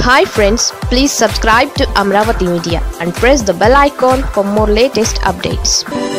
hi friends please subscribe to Amaravati media and press the bell icon for more latest updates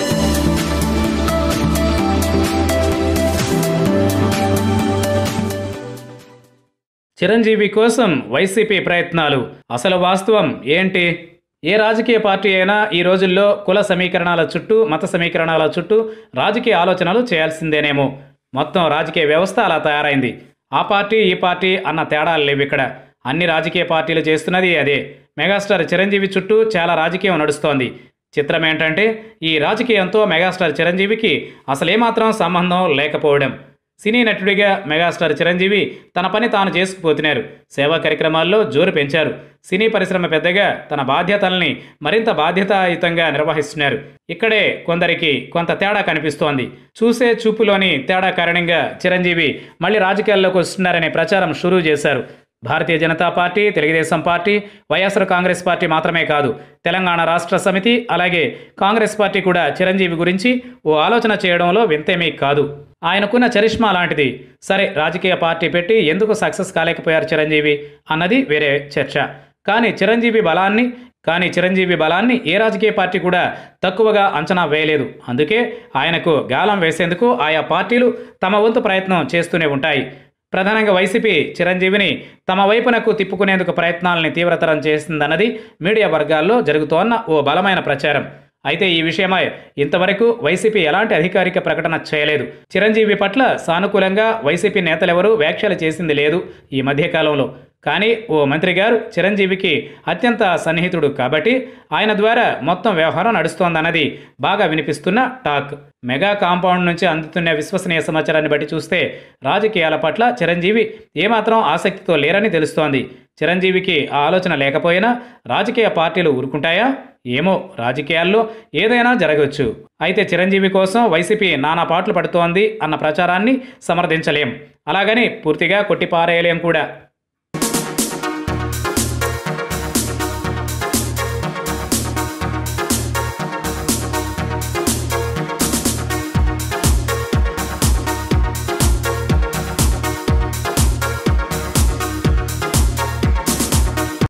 Chiranjeevi కోసం వైసీపీ ప్రయత్నాలు అసలు వాస్తవం ఏంటి ఏ రాజకీయ పార్టీ అయినా ఈ రోజుల్లో కుల సమీకరణాల చుట్టూ మత సమీకరణాల చుట్టూ రాజకీయ ఆలోచనలు చేయాల్సిందేనేమో మొత్తం రాజకీయ వ్యవస్థ అలా తయారైంది ఆ పార్టీ ఈ పార్టీ అన్న తేడాలు లేవు ఇక్కడ అన్ని రాజకీయ పార్టీలు చేస్తున్నది అదే మెగాస్టార్ చిరంజీవి చుట్టూ చాలా రాజకీయం నడుస్తోంది చిత్రం ఏంటంటే ఈ రాజకీయంతో మెగాస్టార్ చిరంజీవికి అసలేమాత్రం సంబంధం లేకపోవడం సినీ నటుడిగా మెగాస్టార్ చిరంజీవి తన పని తాను చేసుకుపోతున్నారు సేవా కార్యక్రమాల్లో జోరు పెంచారు సినీ పరిశ్రమ పెద్దగా తన బాధ్యతల్ని మరింత బాధ్యతాయుతంగా నిర్వహిస్తున్నారు ఇక్కడే కొందరికి కొంత తేడా కనిపిస్తోంది చూసే చూపులోని తేడా కారణంగా చిరంజీవి మళ్ళీ రాజకీయాల్లోకి వస్తున్నారనే ప్రచారం షురూ చేశారు భారతీయ జనతా పార్టీ తెలుగుదేశం పార్టీ వైఎస్ఆర్ కాంగ్రెస్ పార్టీ మాత్రమే కాదు తెలంగాణ రాష్ట్ర సమితి అలాగే కాంగ్రెస్ పార్టీ కూడా చిరంజీవి గురించి ఓ ఆలోచన చేయడంలో వింతేమీ కాదు ఆయనకున్న చరిష్మా లాంటిది సరే రాజకీయ పార్టీ పెట్టి ఎందుకు సక్సెస్ కాలేకపోయారు చిరంజీవి అన్నది వేరే చర్చ కానీ చిరంజీవి బలాన్ని కానీ చిరంజీవి బలాన్ని ఏ రాజకీయ పార్టీ కూడా తక్కువగా అంచనా వేయలేదు అందుకే ఆయనకు గాలం వేసేందుకు ఆయా పార్టీలు తమ వంతు ప్రయత్నం చేస్తూనే ఉంటాయి ప్రధానంగా వైసీపీ చిరంజీవిని తమ వైపునకు తిప్పుకునేందుకు ప్రయత్నాలని తీవ్రతరం చేసిందన్నది మీడియా వర్గాల్లో జరుగుతోన్న ఓ బలమైన ప్రచారం అయితే ఈ విషయమై ఇంతవరకు వైసీపీ ఎలాంటి అధికారిక ప్రకటన చేయలేదు చిరంజీవి పట్ల సానుకూలంగా వైసీపీ నేతలెవరూ వ్యాఖ్యలు చేసింది లేదు ఈ మధ్యకాలంలో కానీ ఓ మంత్రి గారు చిరంజీవికి అత్యంత సన్నిహితుడు కాబట్టి ఆయన ద్వారా మొత్తం వ్యవహారం నడుస్తోందన్నది బాగా వినిపిస్తున్న టాక్ మెగా కాంపౌండ్ నుంచి అందుతున్న విశ్వసనీయ సమాచారాన్ని బట్టి చూస్తే రాజకీయాల పట్ల చిరంజీవి ఏమాత్రం ఆసక్తితో లేరని తెలుస్తోంది చిరంజీవికి ఆ ఆలోచన లేకపోయినా రాజకీయ పార్టీలు ఊరుకుంటాయా ఏమో రాజకీయాల్లో ఏదైనా జరగవచ్చు అయితే చిరంజీవి కోసం వైసీపీ నానా పాటలు పడుతోంది అన్న ప్రచారాన్ని సమర్థించలేం అలాగని పూర్తిగా కొట్టిపారేయలేం కూడా